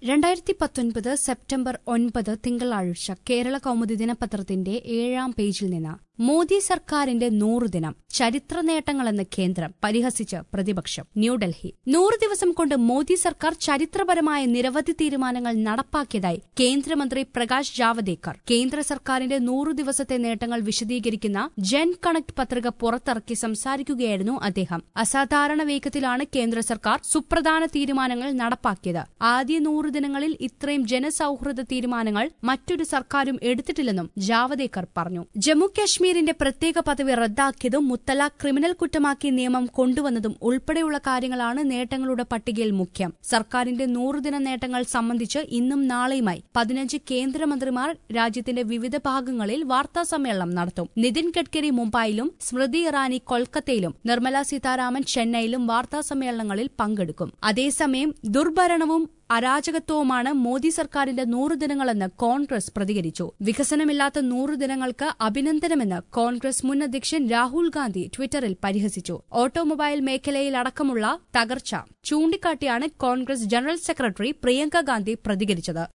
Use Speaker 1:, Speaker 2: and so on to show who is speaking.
Speaker 1: രണ്ടായിരത്തി പത്തൊൻപത് സെപ്റ്റംബർ ഒൻപത് തിങ്കളാഴ്ച കേരള കൗമുദി ദിനപത്രത്തിന്റെ ഏഴാം പേജിൽ നിന്ന് മോദി സർക്കാരിന്റെ നൂറ് ദിനം ചരിത്ര നേട്ടങ്ങളെന്ന് കേന്ദ്രം പരിഹസിച്ച് പ്രതിപക്ഷം ന്യൂഡൽഹി നൂറ് ദിവസം കൊണ്ട് മോദി സർക്കാർ ചരിത്രപരമായ നിരവധി തീരുമാനങ്ങൾ നടപ്പാക്കിയതായി കേന്ദ്രമന്ത്രി പ്രകാശ് ജാവദേക്കർ കേന്ദ്ര സർക്കാരിന്റെ നൂറ് ദിവസത്തെ നേട്ടങ്ങൾ വിശദീകരിക്കുന്ന ജൻ കണക്ട് പത്രിക പുറത്തിറക്കി സംസാരിക്കുകയായിരുന്നു അദ്ദേഹം അസാധാരണ വേഗത്തിലാണ് കേന്ദ്ര സർക്കാർ സുപ്രധാന തീരുമാനങ്ങൾ നടപ്പാക്കിയത് ആദ്യ നൂറ് ദിനങ്ങളിൽ ഇത്രയും ജനസൌഹൃദ തീരുമാനങ്ങൾ മറ്റൊരു സർക്കാരും എടുത്തിട്ടില്ലെന്നും ജാവദേക്കർ പറഞ്ഞു ജമ്മു കാശ്മീരിന്റെ പ്രത്യേക പദവി റദ്ദാക്കിയതും മുത്തലാഖ് ക്രിമിനൽ കുറ്റമാക്കി നിയമം കൊണ്ടുവന്നതും ഉൾപ്പെടെയുള്ള കാര്യങ്ങളാണ് നേട്ടങ്ങളുടെ പട്ടികയിൽ മുഖ്യം സർക്കാരിന്റെ നൂറുദിന നേട്ടങ്ങൾ സംബന്ധിച്ച് ഇന്നും നാളെയുമായി പതിനഞ്ച് കേന്ദ്രമന്ത്രിമാർ രാജ്യത്തിന്റെ വിവിധ ഭാഗങ്ങളിൽ വാർത്താസമ്മേളനം നടത്തും നിതിൻ ഗഡ്കരി മുംബൈയിലും സ്മൃതി ഇറാനി കൊൽക്കത്തയിലും നിർമ്മല സീതാരാമൻ ചെന്നൈയിലും വാർത്താസമ്മേളനങ്ങളിൽ പങ്കെടുക്കും അതേസമയം ദുർഭരണവും അരാജകത്വവുമാണ് മോദി സർക്കാരിന്റെ നൂറ് ദിനങ്ങളെന്ന് കോൺഗ്രസ് പ്രതികരിച്ചു വികസനമില്ലാത്ത നൂറ് ദിനങ്ങൾക്ക് അഭിനന്ദനമെന്ന് കോൺഗ്രസ് മുൻ അധ്യക്ഷൻ രാഹുൽ ഗാന്ധി ട്വിറ്ററിൽ പരിഹസിച്ചു ഓട്ടോമൊബൈൽ മേഖലയിലടക്കമുള്ള തകർച്ച ചൂണ്ടിക്കാട്ടിയാണ് കോൺഗ്രസ് ജനറൽ സെക്രട്ടറി പ്രിയങ്ക ഗാന്ധി പ്രതികരിച്ചത്